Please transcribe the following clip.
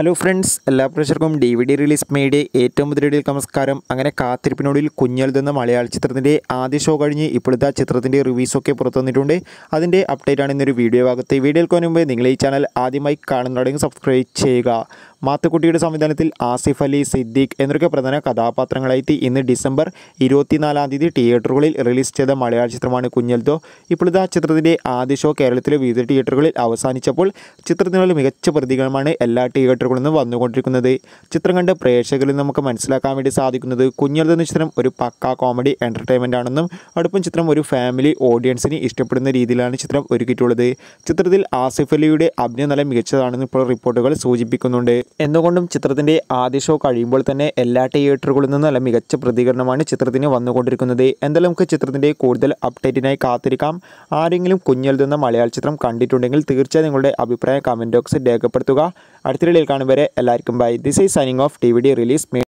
hello friends എല്ലാ പ്രേക്ഷകർക്കും D V D release മേയുടെ ഏറ്റവും പുതിയ നമസ്കാരം അങ്ങനെ കാത്തിരിപ്പിനോടിൽ കുഞ്ഞെഴുതുന്ന മലയാള ചിത്രത്തിൻ്റെ ആദ്യ ഷോ കഴിഞ്ഞ് ഇപ്പോഴത്തെ ആ ചിത്രത്തിൻ്റെ റിവ്യൂസൊക്കെ പുറത്തു വന്നിട്ടുണ്ട് അതിൻ്റെ അപ്ഡേറ്റ് ആണ് ഇന്നൊരു വീഡിയോ ഭാഗത്ത് വീഡിയോയ്ക്ക് മുമ്പ് നിങ്ങൾ ഈ ചാനൽ ആദ്യമായി കാണുന്നുണ്ടെങ്കിൽ സബ്സ്ക്രൈബ് ചെയ്യുക മാത്തുക്കുട്ടിയുടെ സംവിധാനത്തിൽ ആസിഫ് അലി സിദ്ദീഖ് എന്നൊക്കെ പ്രധാന കഥാപാത്രങ്ങളായിട്ട് ഇന്ന് ഡിസംബർ ഇരുപത്തിനാലാം തീയതി തിയേറ്ററുകളിൽ റിലീസ് ചെയ്ത മലയാള ചിത്രമാണ് കുഞ്ഞൽതോ ഇപ്പോഴത്തെ ആ ചിത്രത്തിൻ്റെ ആദ്യ ഷോ കേരളത്തിലെ വിവിധ തിയേറ്ററുകളിൽ അവസാനിച്ചപ്പോൾ ചിത്രത്തിനുള്ള മികച്ച പ്രതികരണമാണ് എല്ലാ തിയേറ്ററുകളിൽ നിന്നും വന്നുകൊണ്ടിരിക്കുന്നത് ചിത്രം കണ്ട് പ്രേക്ഷകരിൽ നമുക്ക് മനസ്സിലാക്കാൻ വേണ്ടി സാധിക്കുന്നത് കുഞ്ഞൽതോ എന്ന ചിത്രം ഒരു പക്ക കോമഡി എൻ്റർടൈൻമെൻ്റ് ആണെന്നും അടുപ്പം ചിത്രം ഒരു ഫാമിലി ഓഡിയൻസിന് ഇഷ്ടപ്പെടുന്ന രീതിയിലാണ് ചിത്രം ഒരുക്കിയിട്ടുള്ളത് ചിത്രത്തിൽ ആസിഫ് അലിയുടെ അഭിനയം നല്ല മികച്ചതാണെന്ന് ഇപ്പോൾ റിപ്പോർട്ടുകൾ സൂചിപ്പിക്കുന്നുണ്ട് എന്തുകൊണ്ടും ചിത്രത്തിൻ്റെ ആദ്യ ഷോ കഴിയുമ്പോൾ തന്നെ എല്ലാ തിയേറ്ററുകളിൽ നിന്നും നല്ല മികച്ച പ്രതികരണമാണ് ചിത്രത്തിന് വന്നുകൊണ്ടിരിക്കുന്നത് എന്തായാലും നമുക്ക് ചിത്രത്തിൻ്റെ കൂടുതൽ അപ്ഡേറ്റിനായി കാത്തിരിക്കാം ആരെങ്കിലും കുഞ്ഞെഴുതുന്ന മലയാള ചിത്രം കണ്ടിട്ടുണ്ടെങ്കിൽ തീർച്ചയായും നിങ്ങളുടെ അഭിപ്രായം കമൻറ്റ് ബോക്സിൽ രേഖപ്പെടുത്തുക അടുത്തിടയിൽ കാണും വരെ എല്ലാവർക്കും bye this is signing off T V D release